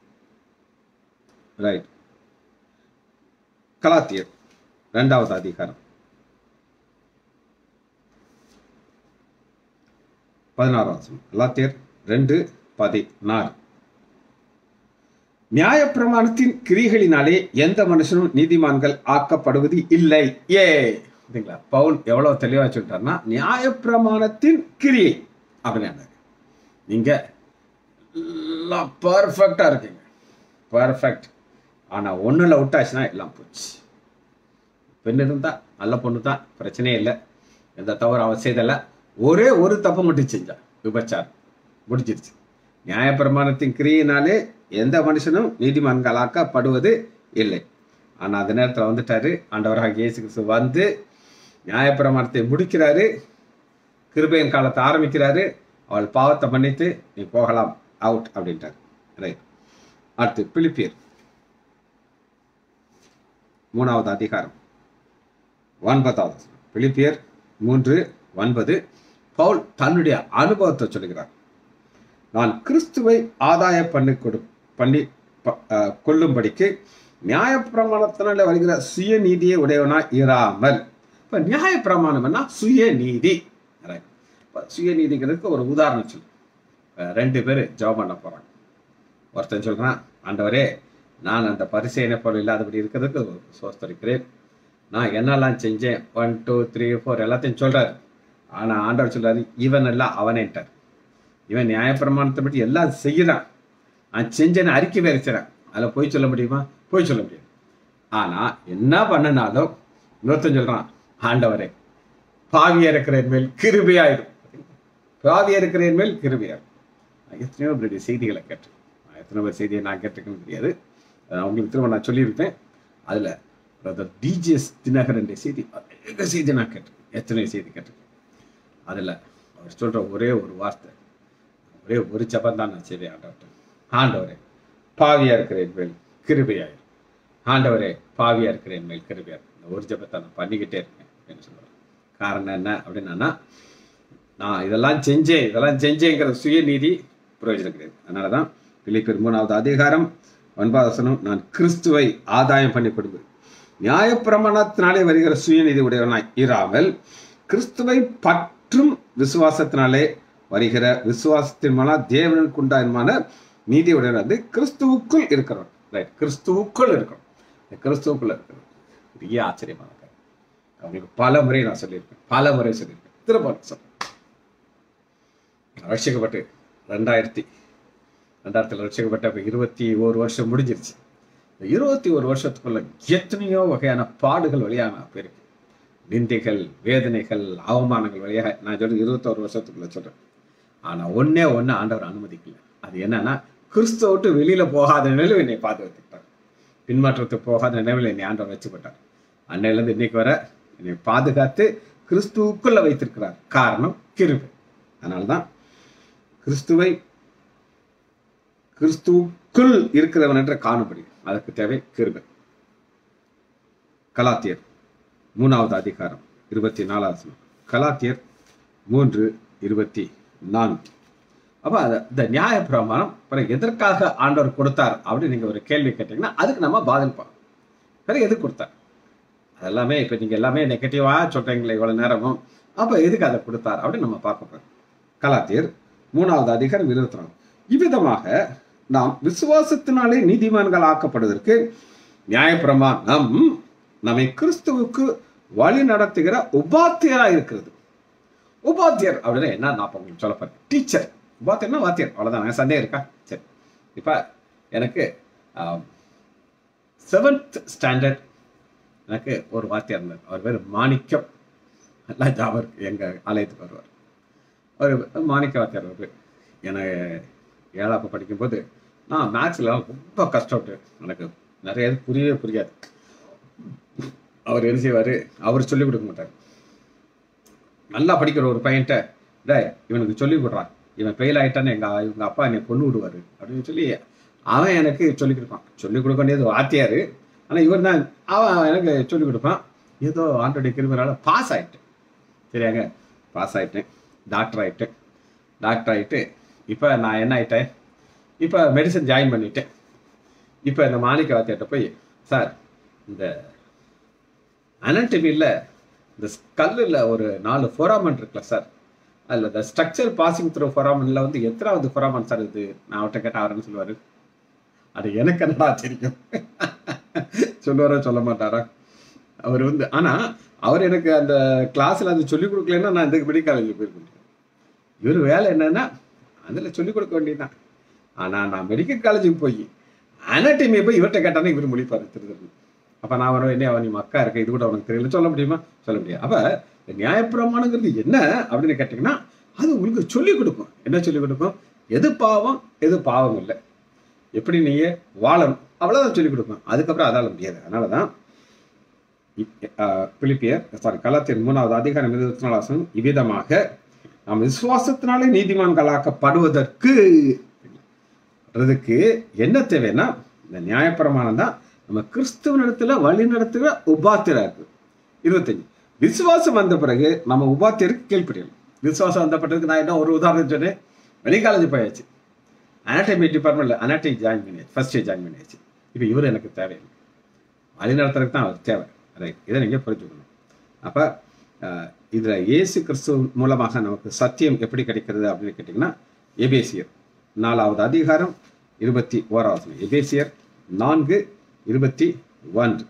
ரைட் கலாத்தியர் இரண்டாவது அதிகாரம் பதினாறாம் வசனம் கலாத்தியர் ரெண்டு பதினாறு நியாயப்பிரமாணத்தின் கிரிகளினாலே எந்த மனுஷனும் நீதிமான்கள் ஆக்கப்படுவது இல்லை ஏ சரிங்களா பவுல் எவ்வளவு தெளிவா சொல்லிட்டாருன்னா நியாயப்பிரமாணத்தின் கிரியை அப்படின்னு நீங்க எல்லாம் பர்ஃபெக்டா இருக்கீங்க பர்ஃபெக்ட் ஆனா ஒண்ணுல விட்டாச்சுன்னா எல்லாம் போச்சு பெண் இருந்தா நல்ல பொண்ணு தான் பிரச்சனையே இல்லை எந்த தவறு அவ செய்தல ஒரே ஒரு தப்பு மட்டும் செஞ்சா விபச்சாரம் முடிஞ்சிருச்சு நியாயப்பிரமாணத்தின் கிரியினாலே எந்த மனுஷனும் நீதிமன்களாக்கப்படுவது இல்லை ஆனா அந்த நேரத்துல வந்துட்டாரு ஆண்டவராக இயேசு கிறிஸ்து வந்து நியாயப்பிரமாணத்தை முடிக்கிறாரு கிருபையின் காலத்தை ஆரம்பிக்கிறாரு அவள் பாவத்தை மன்னித்து நீ போகலாம் அவுட் அப்படின்ட்டார் ரைட் அடுத்து பிலிப்பியர் மூணாவது அதிகாரம் ஒன்பதாவது பிலிப்பியர் மூன்று ஒன்பது பவுல் தன்னுடைய அனுபவத்தை சொல்லுகிறார் நான் கிறிஸ்துவை ஆதாய பண்ணி கொடு பண்ணி ப- அஹ், கொள்ளும்படிக்கு நியாயப்பிரமாணத்தினால வருகிற சுயநீதியை உடையவனா இராமல் இப்ப நியாயப்பிரமாணம்னா சுயநீதி Right. இப்ப சுயநீதிங்கிறதுக்கு ஒரு உதாரணம் சொல்லு இப்ப ரெண்டு பேர் ஜாப் பண்ண போறாங்க ஒருத்தன் சொல்றான் ஆண்டவரே நான் அந்த பரிசையனை போல இல்லாதபடி இருக்கிறதுக்கு சோஸ்தரிக்கிறேன் நான் என்னெல்லாம் செஞ்சேன் ஒன் டூ த்ரீ ஃபோர் எல்லாத்தையும் சொல்றாரு ஆனா ஆண்டவர் சொல்றாரு இவன் எல்லாம் அவனேன்ட்டார் இவன் நியாயப்பிரமாணத்தை பற்றி எல்லாம் செய்யறான் நான் செஞ்சேன்னு அறிக்கை வேறு செய்றான் அதில் போய் சொல்ல முடியுமா போய் சொல்ல முடியாது ஆனா என்ன பண்ணினாலும் இன்னொருத்தன் சொல்றான் ஆண்டவரே பாவியா இருக்கிற மேல் கிருபையாயிரும் பாவியா இருக்கிற மேல் கிருபையாயிரும் நான் எத்தனையோ பேருடைய செய்திகளை கேட்டேன் நான் எத்தனை பேர் செய்தியை நான் கேட்டிருக்கேன்னு தெரியாது அதை உங்களுக்கு திரும்ப நான் சொல்லியிருப்பேன் அதுல பிரதர் டிஜிஎஸ் தினகரனுடைய செய்தி அநேக செய்தி நான் கேட்டிருக்கேன் எத்தனை செய்தி கேட்டிருக்கேன் அதுல அவர் சொல்ற ஒரே ஒரு வார்த்தை ஒரே ஒரு ஜபம் தான் நான் செய்வேன் ஆண்டவர்கிட்ட ஆண்டவரே பாவியா இருக்கிறேன் மேல் கிருபையாயிரும் ஆண்டவரே பாவியா இருக்கிறேன் மேல் கிருபையாயிரும் இந்த ஒரு ஜபத்தை நான் பண்ணிக்கிட்டே இருக்கேன் அப்படின்னு சொல்லுவார் காரணம் என்ன அப்படின்னா நான் இதெல்லாம் செஞ்சேன் இதெல்லாம் செஞ்சேங்கிற சுயநீதி பிரயோஜனம் கிடையாது அதனால தான் பிலிப்பியர் மூணாவது அதிகாரம் ஒன்பதாவது வசனம் நான் கிறிஸ்துவை ஆதாயம் பண்ணி கொடுப்பேன் நியாயப்பிரமாணத்தினாலே வருகிற சுயநீதி உடையவனாய் இராமல் கிறிஸ்துவை பற்றும் விசுவாசத்தினாலே வருகிற விசுவாசத்தின் மூலம் தேவனுக்கு உண்டாயமான நீதி உடையவன் வந்து கிறிஸ்துவுக்குள் இருக்கிறவன் ரைட் கிறிஸ்துவுக்குள் இருக்கிறோம் இந்த கிறிஸ்துவுக்குள்ள இருக்கிறவன் பெரிய ஆச்சரியமான காரியம். அவங்களுக்கு பல முறை நான் சொல்லியிருக்கேன் பல முறை சொல்லியிருக்கேன் திரும்ப சொல்றேன் ரட்சிக்கப்பட்டு ரெண்டாயிரத்தி ரெண்டாயிரத்தில் ரட்சிக்கப்பட்ட இப்போ இருபத்தி ஒரு வருஷம் முடிஞ்சிருச்சு இந்த இருபத்தி ஒரு வருஷத்துக்குள்ள எத்தனையோ வகையான பாடுகள் வழியாக நான் போயிருக்கேன் நிந்தைகள் வேதனைகள் அவமானங்கள் வழியாக நான் சொல்றது இருபத்தோரு வருஷத்துக்குள்ள சொல்றேன் ஆனா ஒண்ணே ஒண்ணு ஆண்டவர் அனுமதிக்கல அது என்னன்னா கிறிஸ்துவ விட்டு வெளியில போகாத நிலையில் என்னை பாதுகாத்துக்கிட்டார் பின்மாற்றத்துக்கு போகாத நிலையில் என்னை ஆண்டவர் வச்சுப்பட்டார் அன்னையிலேருந்து இன்னைக்கு வர என்னை பாதுகாத்து கிறிஸ்துவுக்குள்ள வைத்திருக்கிறார் காரணம் கிருபை அதனால்தான் கிறிஸ்துவை கிறிஸ்துவுக்குள் இருக்கிறவன் என்ற காணும்படி அதற்கு தேவை கிருபை கலாத்தியர் மூணாவது அதிகாரம் இருபத்தி நாலாவது வசனம். கலாத்தியர் மூன்று இருபத்தி நான்கு அப்ப அத- இந்த நியாய பிரமாணம் பிறகு எதற்காக ஆண்டவர் கொடுத்தார் அப்படின்னு நீங்க ஒரு கேள்வி கேட்டீங்கன்னா அதுக்கு நம்ம பதில் பார்க்கணும் பிறகு எதுக்கு கொடுத்தார் அதெல்லாமே இப்ப நீங்க எல்லாமே நெகட்டிவா சொல்றீங்களே இவ்வளவு நேரமும் அப்ப எதுக்கு அதை கொடுத்தார் அப்படின்னு நம்ம பார்க்க போறோம் கலாத்தியர் மூணாவது அதிகாரம் இருபத்தி நாலு இவ்விதமாக நாம் விசுவாசத்தினாலே நீதிமான்கள் ஆக்கப்படுவதற்கு நியாயப்பிரமாணம் நம்மை கிறிஸ்துவுக்கு வழி நடத்துகிற உபாத்தியரா இருக்கிறது உபாத்தியர் அப்படின்னா என்ன நான் இப்ப உங்களுக்கு சொல்ல போறேன் டீச்சர் உபாத்தியர்னா வாத்தியர் அவ்வளவுதான் சந்தேகம் இருக்கா சரி இப்ப எனக்கு செவன்த் ஸ்டாண்டர்ட் எனக்கு ஒரு வாத்தியார் இருந்தார் அவர் பேர் மாணிக்கம் நல்லா ஞாபகம் இருக்கு எங்க ஆலயத்துக்கு வருவார் அவர் மாணிக்க வாத்தியார் அவர் எனக்கு ஏழாப்பு படிக்கும்போது நான் மேக்ஸில் ரொம்ப கஷ்டப்பட்டு எனக்கு நிறைய இது புரியவே புரியாது அவர் என்ன செய்வார் அவர் சொல்லிக் கொடுக்க மாட்டார் நல்லா படிக்கிற ஒரு பையன்ட்ட டேய் இவனுக்கு சொல்லி கொடுறான் இவன் ஃபெயில் ஆயிட்டான்னு எங்க இவங்க அப்பா என்னை கொண்டு விடுவாரு அப்படின்னு சொல்லி அவன் எனக்கு சொல்லிக் கொடுப்பான் சொல்லிக் கொடுக்க வேண்டியது வாத்தியாரு ஆனா இவர் தான் அவன் எனக்கு சொல்லிக் கொடுப்பான் ஏதோ ஆண்டோடைய கிருமினால பாஸ் ஆயிட்டேன் சரியாங்க பாஸ் ஆயிட்டேன் டாக்டர் ஆயிட்டேன் டாக்டர் ஆயிட்டு இப்போ நான் என்ன ஆயிட்டேன் இப்போ மெடிசன் ஜாயின் பண்ணிட்டேன் இப்போ இந்த மாணிக்க வாத்தியார்ட்ட போய் சார் இந்த அனட்டமியில் இந்த ஸ்கல்லில் ஒரு நாலு ஃபோராமன் இருக்குல்ல சார் அதில் இந்த ஸ்ட்ரக்சர் பாசிங் த்ரூ ஃபோராமனில் வந்து எத்தனாவது ஃபோராமன் சார் இது நான் அவர்கிட்ட கேட்டால் அவர்னு சொல்லுவார் அது எனக்கு என்னடா தெரியும் சொல்லுவாரோ சொல்ல மாட்டாரா அவர் வந்து ஆனால் அவர் எனக்கு அந்த கிளாஸில் அது சொல்லிக் கொடுக்கலன்னா நான் இந்த மெடிக்கல் காலேஜில் போயிருக்க முடியும் இவர் வேலை என்னன்னா அதில் சொல்லிக் கொடுக்க வேண்டியதுதான் ஆனால் நான் மெடிக்கல் காலேஜுக்கு போய் அனாட்டமியை போய் இவர்கிட்ட கேட்டானே இவர் முடிப்பார் திருத்தர் அப்போ நான் வர என்ன அவன் நீ மக்கா இருக்க இது கூட அவனுக்கு தெரியல சொல்ல முடியுமா சொல்ல முடியாது அப்போ இந்த நியாயப்பிரமாணங்கிறது என்ன அப்படின்னு கேட்டிங்கன்னா அது உங்களுக்கு சொல்லிக் கொடுக்கும் என்ன சொல்லிக் கொடுக்கும் எது பாவம் எது பாவம் இல்லை எப்படி நீங்க வாழணும் அவ்வளோதான் சொல்லிக் கொடுக்கும் அதுக்கப்புறம் அதால முடியாது அதனால தான் பிலிப்பியர் சாரி கலாத்தியர் மூணாவது அதிகாரம் இருபத்தி நாலாசம் இவ்விதமாக நாம் விசுவாசத்தினாலே நீதிமான்களாக்கப்படுவதற்கு அதுக்கு என்ன தேவைன்னா இந்த நியாயப்பிரமாணம் தான் நம்ம கிறிஸ்துவனிடத்துல வழி நடத்துகிற உபாத்தியரா இருக்கு இருபத்தஞ்சு விசுவாசம் வந்த பிறகு நம்ம உபாத்தியருக்கு கீழ்ப்படியணும் விசுவாசம் வந்தப்பட்டதுக்கு நான் என்ன ஒரு உதாரணம் சொன்னேன் வெளி காலேஜ் போயாச்சு அனாட்டமி டிபார்ட்மெண்ட்ல அனாட்டமி ஜாயின் பண்ணியாச்சு ஃபர்ஸ்ட் இயர் ஜாயின் பண்ணியாச்சு இப்போ இவர் எனக்கு தேவையில்லை வழி நடத்துறதுக்கு தான் அவர் தேவை ரைட் இதை நீங்கள் புரிஞ்சுக்கணும் அப்போ இதில் இயேசு கிறிஸ்து மூலமாக நமக்கு சத்தியம் எப்படி கிடைக்கிறது அப்படின்னு கேட்டிங்கன்னா எபேசியர் நாலாவது அதிகாரம் இருபத்தி ஓராவது எபேசியர் நான்கு இருபத்தி ஒன்று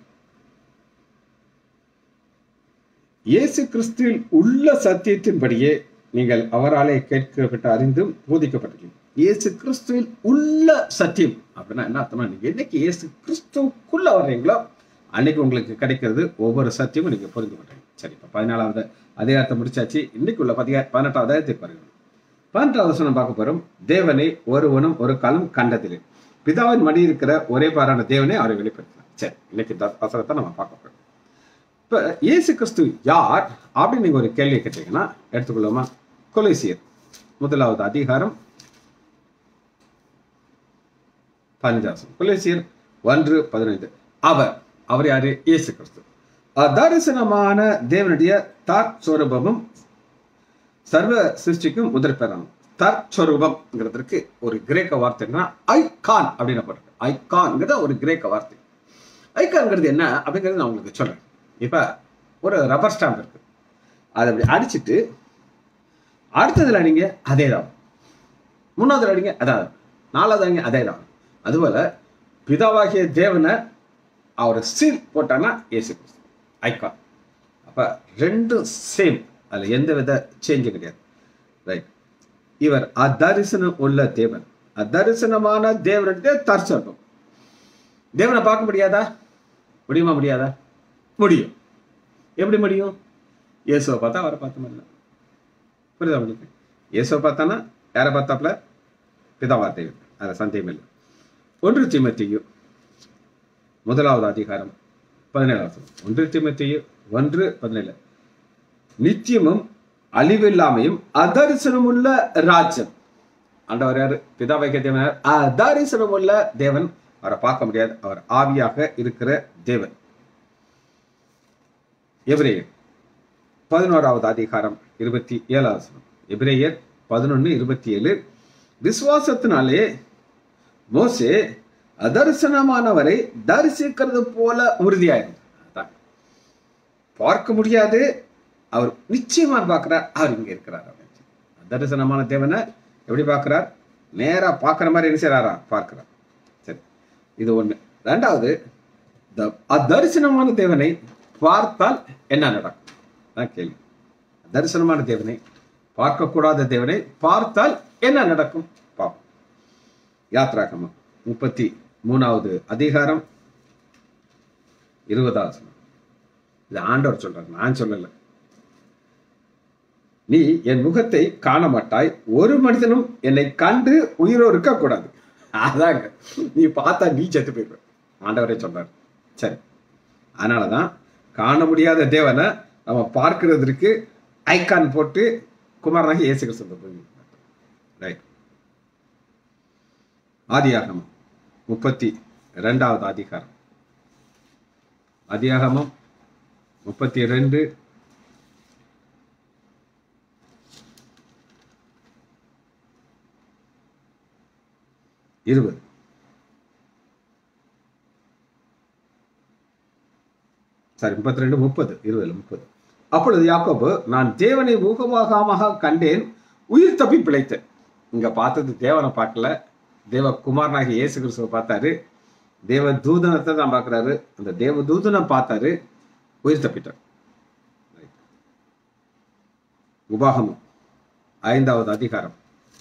இயேசு கிறிஸ்துவில் உள்ள சத்தியத்தின்படியே நீங்கள் அவராலே கேட்கப்பட்டு அறிந்தும் போதிக்கப்பட்டிருக்கீங்க இயேசு கிறிஸ்துவில் உள்ள சத்தியம் அப்படின்னா என்ன அர்த்தமா நீங்க என்னைக்கு இயேசு கிறிஸ்துவுக்குள்ள வர்றீங்களோ அன்னைக்கு உங்களுக்கு கிடைக்கிறது ஒவ்வொரு சத்தியமும் நீங்க புரிந்து கொள்றீங்க சரி இப்போ பதினாலாவது அதிகாரத்தை முடிச்சாச்சு இன்னைக்கு உள்ள பதிகா பதினெட்டாவது அதிகாரத்துக்கு பாருங்க பதினெட்டாவது வசனம் பார்க்க போறோம் தேவனை ஒருவனும் ஒரு காலம் கண்டதில்லை பிதாவின் மடி இருக்கிற ஒரே பாரான தேவனை அவரை வெளிப்படுத்தினார் சரி இன்னைக்கு இந்த வசனத்தை நம்ம பார்க்க போறோம் இப்ப இயேசு கிறிஸ்து யார் அப்படின்னு நீங்க ஒரு கேள்வி கேட்டீங்கன்னா எடுத்துக்கொள்ளுமா கொலேசியர் முதலாவது அதிகாரம் பதினஞ்சாவது கொலேசியர் ஒன்று பதினைந்து அவர் அவர் யாரு இயேசு கிறிஸ்து தரிசனமான தேவனுடைய தற்சொரூபமும் சர்வ சிருஷ்டிக்கும் முதற் பெறாங்க தற்சொரூபம்ங்கிறதுக்கு ஒரு கிரேக்க வார்த்தைன்னா ஐகான் அப்படின்னு போட்டிருக்கு ஐகான்ங்கிறது ஒரு கிரேக்க வார்த்தை ஐகான்ங்கிறது என்ன அப்படிங்கிறது நான் உங்களுக்கு சொல்றேன் இப்ப ஒரு ரப்பர் ஸ்டாம்ப் இருக்கு அதை அப்படி அடிச்சிட்டு அடுத்ததுல அடிங்க அதே தான் மூணாவதுல அடிங்க அதான் நாலாவது அடிங்க அதே தான் அதுபோல பிதாவாகிய தேவனை அவர் சீல் போட்டான்னா ஏசு கிறிஸ்து ஐகான் அப்ப ரெண்டும் சேம் அதுல எந்த வித சேஞ்சும் கிடையாது ரைட் இவர் அதரிசனம் உள்ள தேவன் அதரிசனமான தேவனிடத்தே தரிசனம் தேவனை பார்க்க முடியாதா முடியுமா முடியாதா முடியும் எப்படி முடியும் இயேசுவை பார்த்தா அவரை பார்த்த மாதிரி புரியுதா உங்களுக்கு இயேசுவை பார்த்தானா யாரை பார்த்தாப்புல பிதாவா தேவன் அதில் சந்தேகம் இல்லை ஒன்று தீமத்தியு முதலாவது அதிகாரம் பதினேழாவது ஒன்று தீமத்தியு ஒன்று பதினேழு நித்தியமும் அழிவில்லாமையும் அதரிசனம் உள்ள ராஜ்யம் ஆண்டவர் யாரு பிதாவை தேவன் யார்? அதரிசனம் உள்ள தேவன் அவரை பார்க்க முடியாது அவர் ஆவியாக இருக்கிற தேவன் எபிரேயர் பதினோராவது அதிகாரம் இருபத்தி ஏழாவது வசனம். எபிரேயர் பதினொன்னு இருபத்தி ஏழு விசுவாசத்தினாலே மோசே அதரிசனமானவரை தரிசிக்கிறது போல உறுதியாயிருந்தார் அதான். பார்க்க முடியாது அவர் நிச்சயமா பார்க்கிறார் அவர் இங்க இருக்கிறார் அப்படின்னு சொல்லி. தரிசனமான தேவனை எப்படி பார்க்கிறார் நேரா பார்க்கிற மாதிரி என்ன செய்றாரா பார்க்கிறார் சரி இது ஒண்ணு ரெண்டாவது த- அதரிசனமான தேவனை பார்த்தால் என்ன நடக்கும் தான் கேள்வி தரிசனமான தேவனை பார்க்கக்கூடாத தேவனை பார்த்தால் என்ன நடக்கும் பார்ப்போம் யாத்ராகமம் முப்பத்தி மூணாவது அதிகாரம் இருபதாவது வசனம். இது ஆண்டவர் சொல்றார் நான் சொல்லல நீ என் முகத்தை காண மாட்டாய் ஒரு மனிதனும் என்னை கண்டு உயிரோ இருக்கக்கூடாது அதாங்க நீ பார்த்தா நீ செத்து போயிடுவ ஆண்டவரே சொல்றாரு சரி அதனாலதான் காண முடியாத தேவனை நம்ம பார்க்கிறதுக்கு ஐகான் போட்டு குமாரனாக இயேசு கிறிஸ்து ரைட் ஆதியாகமம் முப்பத்தி ரெண்டாவது அதிகாரம் அதியாகமம் முப்பத்தி ரெண்டு இருபது சாரி முப்பத்தி ரெண்டு முப்பது இருபதுல முப்பது அப்பொழுது யாக்கோபு நான் தேவனை முகமுகமாக கண்டேன் உயிர் தப்பி பிழைத்தேன் இங்க பார்த்தது தேவனை பார்க்கல தேவ குமாரனாகிய இயேசு கிறிஸ்துவை பார்த்தாரு தேவ தூதனத்தை தான் பார்க்கறாரு அந்த தேவ தூதனை பார்த்தாரு உயிர் தப்பிட்டார் Right. உபாகமம் ஐந்தாவது அதிகாரம்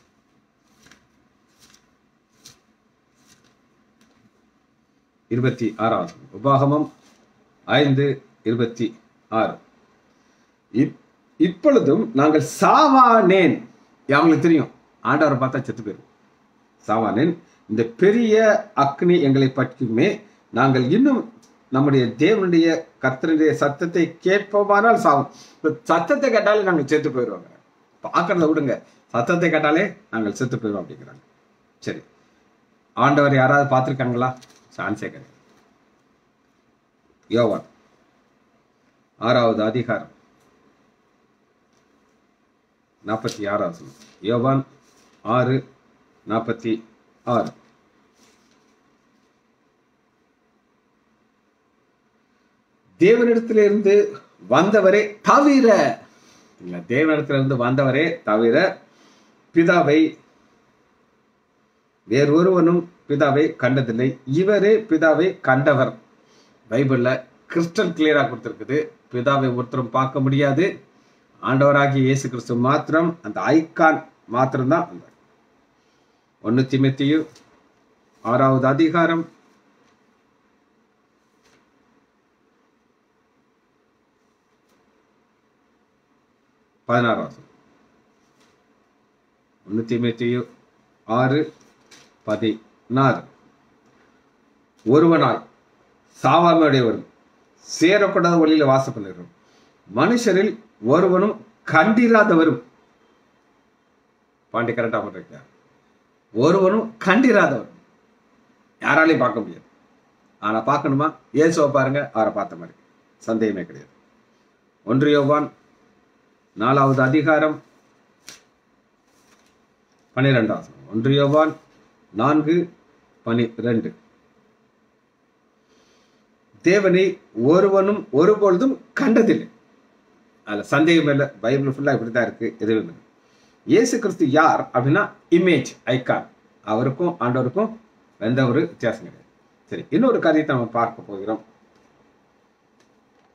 இருபத்தி ஆறாவது உபாகமம் ஐந்து இருபத்தி ஆறு இப்- இப்பொழுதும் நாங்கள் சாவானேன் அவங்களுக்கு தெரியும் ஆண்டவரை பார்த்தா செத்து போயிரும் சாவானேன் இந்த பெரிய அக்னி எங்களை பற்றியுமே நாங்கள் இன்னும் நம்முடைய தேவனுடைய கர்த்தனுடைய சத்தத்தை கேட்போமானால் சாவும் இப்ப சத்தத்தை கேட்டாலே நாங்கள் செத்து போயிடுவாங்க பார்க்கறத விடுங்க சத்தத்தை கேட்டாலே நாங்கள் செத்து போயிடுவோம் அப்படிங்கிறாங்க சரி ஆண்டவர் யாராவது பார்த்துருக்காங்களா சான்ஸே கிடையாது யோவான் ஆறாவது அதிகாரம் நாற்பத்தி ஆறாவது வசனம். யோவான் ஆறு நாற்பத்தி ஆறு தேவனிடத்திலிருந்து வந்தவரே தவிர இல்ல தேவனிடத்திலிருந்து வந்தவரே தவிர பிதாவை வேறொருவனும் பிதாவை கண்டதில்லை இவரே பிதாவை கண்டவர் பைபிள்ல கிறிஸ்டல் கிளியரா கொடுத்திருக்குது பிதாவை ஒருத்தரும் பார்க்க முடியாது ஆண்டவராகிய இயேசு கிறிஸ்து மாத்திரம் அந்த ஐகான் மாத்திரம்தான் வந்தார் ஒன்னு திமுத்தியு ஆறாவது அதிகாரம் பதினாறாவது ஒன்னு திமுத்தியு ஆறு பதினாறு ஒருவனாய் சாவாமையுடையவரும் சேரக்கூடாத வழியில வாசம் பண்ணுகிறோம் மனுஷரில் ஒருவனும் கண்டிராதவரும் பாண்டி கரெக்டா பண்றீங்க ஒருவனும் கண்டிராதவரும் யாராலையும் பார்க்க முடியாது ஆனா பார்க்கணுமா இயேசுவை பாருங்க அவரை பார்த்த மாதிரி சந்தேகமே கிடையாது ஒன்று யோவான் நாலாவது அதிகாரம் பன்னிரெண்டாவது ஒன்று யோவான் நான்கு பனிரெண்டு தேவனை ஒருவனும் ஒருபொழுதும் கண்டதில்லை அதுல சந்தேகம் இல்லை பைபிள் ஃபுல்லா இப்படிதான் இருக்கு எதுவும் இல்லை இயேசு கிறிஸ்து யார் அப்படின்னா இமேஜ் ஐகான் அவருக்கும் ஆண்டவருக்கும் எந்த ஒரு வித்தியாசம் கிடையாது சரி இன்னொரு காரியத்தை நம்ம பார்க்க போகிறோம்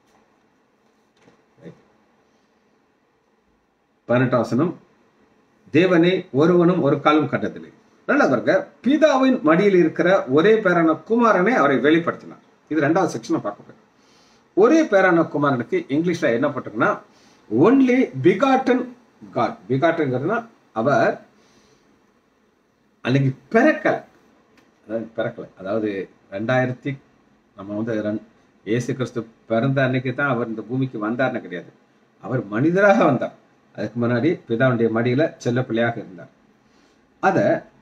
பதினெட்டாம் வசனம் தேவனை ஒருவனும் ஒரு காலம் கண்டதில்லை ரெண்டாவது பாருங்க பிதாவின் மடியில் இருக்கிற ஒரே பேரான குமாரனை அவரை வெளிப்படுத்தினார் இது ரெண்டாவது செக்ஷனை பார்க்க போறோம். ஒரே பேரான குமாரனுக்கு இங்கிலீஷ்ல என்ன போட்டிருக்குன்னா ஒன்லி பிகாட்டன் காட் பிகாட்டன்ங்கிறதுனா அவர் அன்னைக்கு பிறக்கல அதாவது பிறக்கல அதாவது ரெண்டாயிரத்தி நம்ம வந்து ரெண்- இயேசு கிறிஸ்து பிறந்த அன்னைக்கு தான் அவர் இந்த பூமிக்கு வந்தார்னு கிடையாது அவர் மனிதராக வந்தார் அதுக்கு முன்னாடி பிதாவுடைய மடியில செல்ல பிள்ளையாக இருந்தார் அத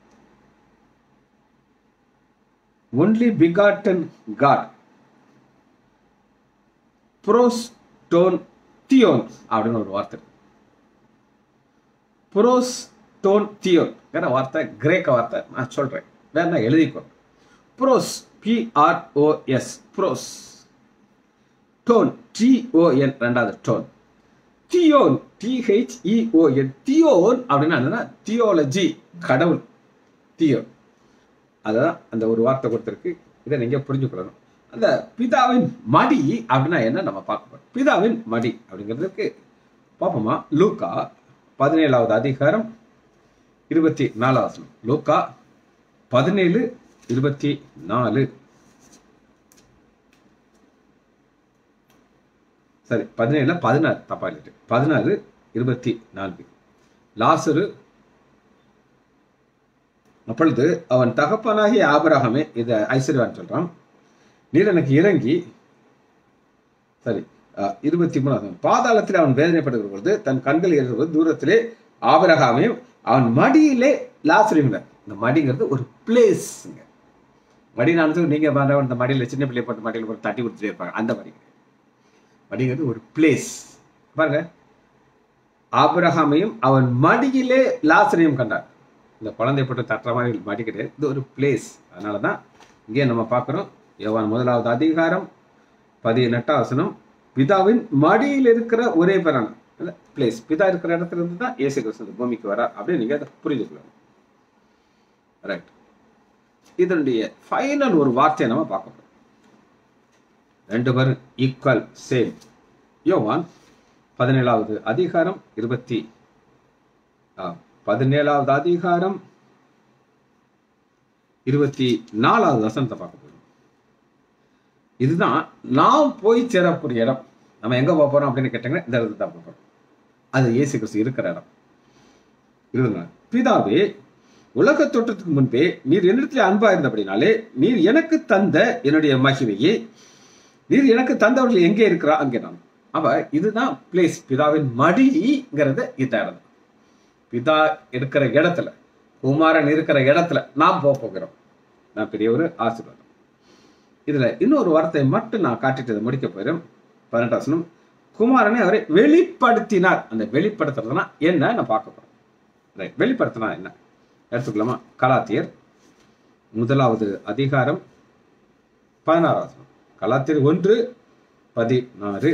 ஒன்லி பிகாட்டன் காட் புரோஸ்டோன் தியோன் அப்படின்னு ஒரு வார்த்தை இருக்கு. புரோஸ்டோன் தியோன் வேற வார்த்தை கிரேக்க வார்த்தை நான் சொல்றேன் வேற நான் எழுதிக்கோ புரோஸ் பிஆர்ஓஎஸ் புரோஸ் டோன் டிஓஎன் ரெண்டாவது டோன் தியோன் டிஹெச்இஓஎன் தியோன் அப்படின்னா என்னன்னா தியோலஜி கடவுள் தியோன் அதான் அந்த ஒரு வார்த்தை கொடுத்துருக்கு இதை நீங்க புரிஞ்சுக்கொள்ளணும் அந்த பிதாவின் மடி அப்படின்னா என்ன நம்ம பார்க்க போறோம் பிதாவின் மடி அப்படிங்கிறதுக்கு பார்ப்போமா லூக்கா பதினேழாவது அதிகாரம் இருபத்தி நாலாவது வசனம். லூக்கா பதினேழு இருபத்தி நாலு சரி பதினேழுல பதினாறு தப்பா இல்லைட்டு பதினாறு இருபத்தி நான்கு லாசரு அப்பொழுது அவன் தகப்பனாகிய ஆபிரகாமே இதை ஐஸ்வர்யான் சொல்றான் நீர் எனக்கு இறங்கி சரி அஹ், இருபத்தி மூணாவது பாதாளத்தில் அவன் வேதனைப்படுகிற பொழுது தன் கண்கள் இருக்கிற தூரத்திலே ஆபிரகாமையும் அவன் மடியிலே லாசரியும் இந்த மடிங்கிறது ஒரு பிளேஸ்ங்க மடி நானது நீங்க வர இந்த மடியில சின்ன பிள்ளைய போட்டு மடியில போட்டு தட்டி கொடுத்துட்டே இருப்பாங்க அந்த மடி மடிங்கிறது ஒரு பிளேஸ் பாருங்க ஆபிரகாமையும் அவன் மடியிலே லாசரையும் கண்டார் இந்த குழந்தை போட்டு தட்டுற மாதிரி மடி கிடையாது இது ஒரு பிளேஸ் அதனால தான் இங்கே நம்ம பார்க்குறோம் யோவான் முதலாவது அதிகாரம் பதினெட்டாம் வசனம் பிதாவின் மடியில் இருக்கிற ஒரே பேரான பிளேஸ் பிதா இருக்கிற இடத்துல இருந்து தான் இயேசு கிறிஸ்து இந்த பூமிக்கு வர அப்படின்னு நீங்க அதை புரிந்து கொள்ளணும் ரைட் இதனுடைய ஃபைனல் ஒரு வார்த்தையை நம்ம பார்க்க போறோம் ரெண்டு பேரும் ஈக்குவல் சேம் யோவான் பதினேழாவது அதிகாரம் இருபத்தி ஆ, பதினேழாவது அதிகாரம் இருபத்தி நாலாவது வசனத்தை பார்க்க போறோம் இதுதான் நாம் போய் சேரக்கூடிய இடம் நம்ம எங்க போக போறோம் அப்படின்னு கேட்டீங்கன்னா இந்த இடத்துல தான் போக போறோம் அது இயேசு கிறிஸ்து இருக்கிற இடம் இருபது நாள் பிதாவே உலக தோற்றத்துக்கு முன்பே நீர் என்னிடத்தில் அன்பா இருந்தபடினாலே நீர் எனக்கு தந்த என்னுடைய மகிமையை நீர் எனக்கு தந்தவர்கள் எங்கே இருக்கிறா அங்கே நான் அவ இதுதான் பிளேஸ் பிதாவின் மடிங்கிறது இந்த இடம் பிதா இருக்கிற இடத்துல குமாரன் இருக்கிற இடத்துல நாம் போக போகிறோம் நான் பெரிய ஒரு ஆசீர்வாதம் இதுல இன்னொரு வார்த்தையை மட்டும் நான் காட்டிட்டு இதை முடிக்க போயிடும் பதினெட்டாம் வசனம் குமாரனை அவரை வெளிப்படுத்தினார் அந்த வெளிப்படுத்துறதுனா என்ன நான் பார்க்க போறேன் ரைட் வெளிப்படுத்தினா என்ன எடுத்துக்கலாமா கலாத்தியர் முதலாவது அதிகாரம் பதினாறாம் வசனம் கலாத்தியர் ஒன்று பதினாறு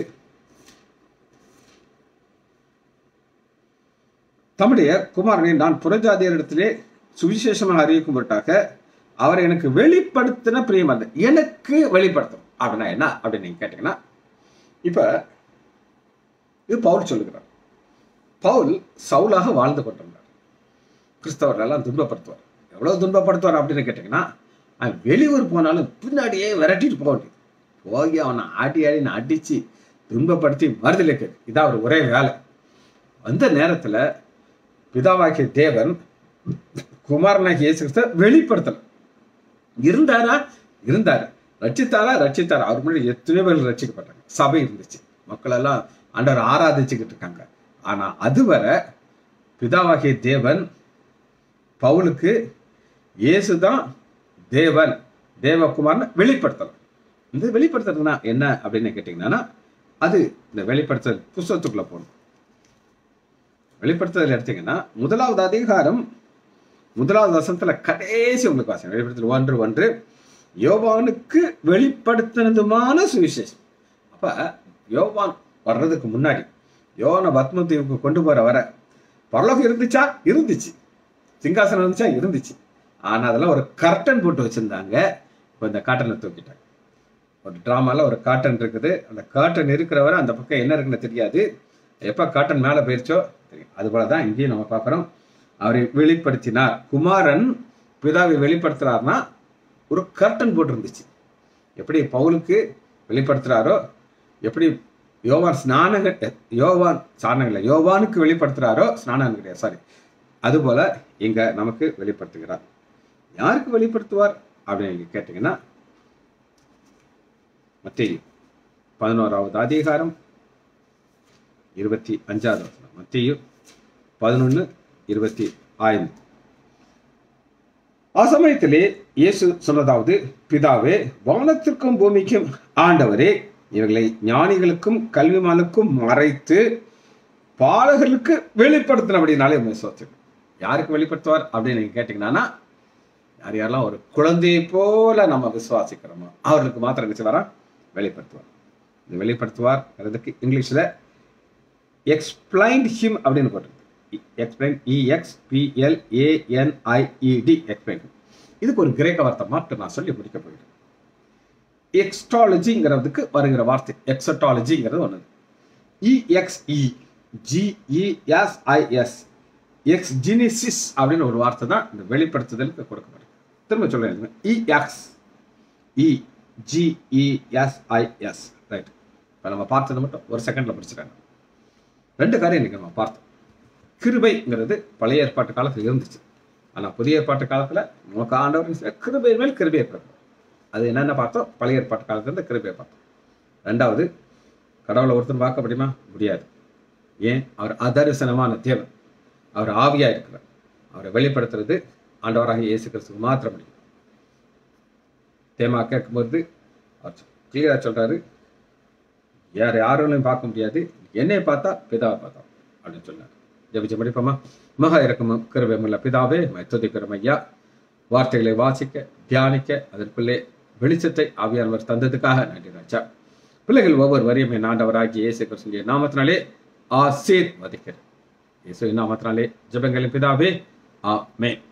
தம்முடைய குமாரனை நான் புறஜாதியரிடத்திலே சுவிசேஷமாக அறிவிக்கும் பொருட்டாக அவர் எனக்கு வெளிப்படுத்தின பிரியமல்ல எனக்கு வெளிப்படுத்தும் அப்படின்னா என்ன அப்படின்னு நீங்க கேட்டீங்கன்னா இப்ப இது பவுல் சொல்லுகிறார் பவுல் சவுலாக வாழ்ந்து கொண்டிருந்தார் கிறிஸ்தவர்கள் எல்லாம் துன்பப்படுத்துவார் எவ்வளவு துன்பப்படுத்துவார் அப்படின்னு கேட்டீங்கன்னா அவன் வெளியூர் போனாலும் பின்னாடியே விரட்டிட்டு போக வேண்டியது போய் அவனை ஆட்டி ஆடி அடிச்சு துன்பப்படுத்தி மறுதலைக்கு இதான் அவர் ஒரே வேலை அந்த நேரத்துல பிதாவாகிய தேவன் குமாரனாகிய இயேசு கிறிஸ்துவ வெளிப்படுத்தல இருந்தாரா இருந்தாரு ரட்சித்தாரா ரட்சித்தாரா அவர் முன்னாடி எத்தனை பேர் ரட்சிக்கப்பட்டாங்க சபை இருந்துச்சு மக்கள் எல்லாம் ஆண்டவர் ஆராதிச்சுக்கிட்டு இருக்காங்க ஆனா அதுவரை பிதாவாகிய தேவன் பவுலுக்கு இயேசுதான் தேவன் தேவகுமார்னு வெளிப்படுத்தலாம் இந்த வெளிப்படுத்துறதுனா என்ன அப்படின்னு கேட்டீங்கன்னா அது இந்த வெளிப்படுத்தல் புஸ்தகத்துக்குள்ள போகணும் வெளிப்படுத்துதல் எடுத்தீங்கன்னா முதலாவது அதிகாரம் முதலாவது வசனத்துல கடைசி உங்களுக்கு வாசம் வெளிப்படுத்தல் ஒன்று ஒன்று யோவானுக்கு வெளிப்படுத்தினதுமான சுவிசேஷம் அப்ப யோவான் வர்றதுக்கு முன்னாடி யோவானை பத்மதீவுக்கு கொண்டு போற வர பரலோகம் இருந்துச்சா இருந்துச்சு சிங்காசனம் இருந்துச்சா இருந்துச்சு ஆனா அதெல்லாம் ஒரு கர்டன் போட்டு வச்சிருந்தாங்க இப்போ இந்த காட்டனை தூக்கிட்டாங்க ஒரு ட்ராமால ஒரு காட்டன் இருக்குது அந்த காட்டன் இருக்கிறவரை அந்த பக்கம் என்ன இருக்குன்னு தெரியாது எப்ப காட்டன் மேல போயிருச்சோ தெரியும் அது போல தான் இங்கேயும் நம்ம பார்க்குறோம் அவரை வெளிப்படுத்தினார் குமாரன் பிதாவை வெளிப்படுத்துறாருன்னா ஒரு கர்டன் போட்டு இருந்துச்சு எப்படி பவுலுக்கு வெளிப்படுத்துறாரோ எப்படி யோவான் ஸ்நானங்கள் யோவான் ஸ்நானங்கள் யோவானுக்கு வெளிப்படுத்துறாரோ ஸ்நானம் கிடையாது சாரி அதுபோல இங்க நமக்கு வெளிப்படுத்துகிறார் யாருக்கு வெளிப்படுத்துவார் அப்படின்னு நீங்க கேட்டீங்கன்னா மத்திய பதினோராவது அதிகாரம் இருபத்தி அஞ்சாவது வசனம் மத்திய பதினொன்று இருபத்தி ஐந்து அசமயத்திலே இயேசு சொன்னதாவது பிதாவே வானத்திற்கும் பூமிக்கும் ஆண்டவரே இவர்களை ஞானிகளுக்கும் கல்விமானுக்கும் மறைத்து பாலகர்களுக்கு வெளிப்படுத்தினபடினாலே உண்மை சோத்து யாருக்கு வெளிப்படுத்துவார் அப்படின்னு நீங்க கேட்டீங்கன்னா யார் யாரெல்லாம் ஒரு குழந்தையை போல நம்ம விசுவாசிக்கிறோமோ அவர்களுக்கு மாத்திரம் நினைச்சு வரா வெளிப்படுத்துவார் இந்த வெளிப்படுத்துவார் இங்கிலீஷ்ல எக்ஸ்பிளைன்ட் ஹிம் அப்படின்னு போட்டிருக்கு எக்ஸ்பிளைன் இஎக்ஸ்பிஎல் ஏஎன்ஐஇடி எக்ஸ்பிளைன் இதுக்கு ஒரு கிரேக்க வார்த்தை மட்டும் நான் சொல்லி முடிக்க போகிறேன் எக்ஸ்டாலஜிங்கிறதுக்கு வருகிற வார்த்தை எக்ஸட்டாலஜிங்கிறது ஒன்று இஎக்ஸ்இ ஜிஇஎஸ்ஐஎஸ் எக்ஸ் ஜினிசிஸ் அப்படின்னு ஒரு வார்த்தை தான் இந்த வெளிப்படுத்துதலுக்கு கொடுக்கப்படும் திரும்ப சொல்லுங்க இஎக்ஸ் இ ஜிஇஎஸ்ஐஎஸ் ரைட் இப்போ நம்ம பார்த்தது மட்டும் ஒரு செகண்ட்ல படிச்சுட்டாங்க ரெண்டு காரியம் இன்னைக்கு நம்ம பார்த்தோம் கிருபைங்கிறது பழைய ஏற்பாட்டு காலத்தில் இருந்துச்சு ஆனால் புதிய ஏற்பாட்டு காலத்தில் நமக்கு ஆண்டவர் கிருபை மேல் கிருபை பிறக்கும் அது என்னென்ன பார்த்தோம் பழைய ஏற்பாட்டு காலத்துல இருந்து கிருபையை பார்த்தோம் ரெண்டாவது கடவுளை ஒருத்தர் பார்க்க முடியுமா முடியாது ஏன் அவர் அதரிசனமான தேவன் அவர் ஆவியா இருக்கிறார் அவரை வெளிப்படுத்துறது ஆண்டவராக இயேசு கிறிஸ்துக்கு மாத்திர முடியும் தேமா கேட்கும்போது அவர் கிளியரா சொல்றாரு யார் யாராலையும் பார்க்க முடியாது என்னை பார்த்தா பிதாவை பார்த்தா அப்படின்னு சொன்னார் ஜபிச்சு முடிப்போமா மகா இறக்கமும் கிருபையுள்ள பிதாவே துதிக்கிறோம் ஐயா வார்த்தைகளை வாசிக்க தியானிக்க அதற்குள்ளே வெளிச்சத்தை ஆவியானவர் தந்ததுக்காக நன்றி ராஜா பிள்ளைகள் ஒவ்வொரு வரியும் என் ஆண்டவராகி இயேசு கிறிஸ்துவின் நாமத்தினாலே ஆசீர்வதிக்கிறேன் இயேசு நாமத்தினாலே ஜெபங்களின் பிதாவே ஆமென்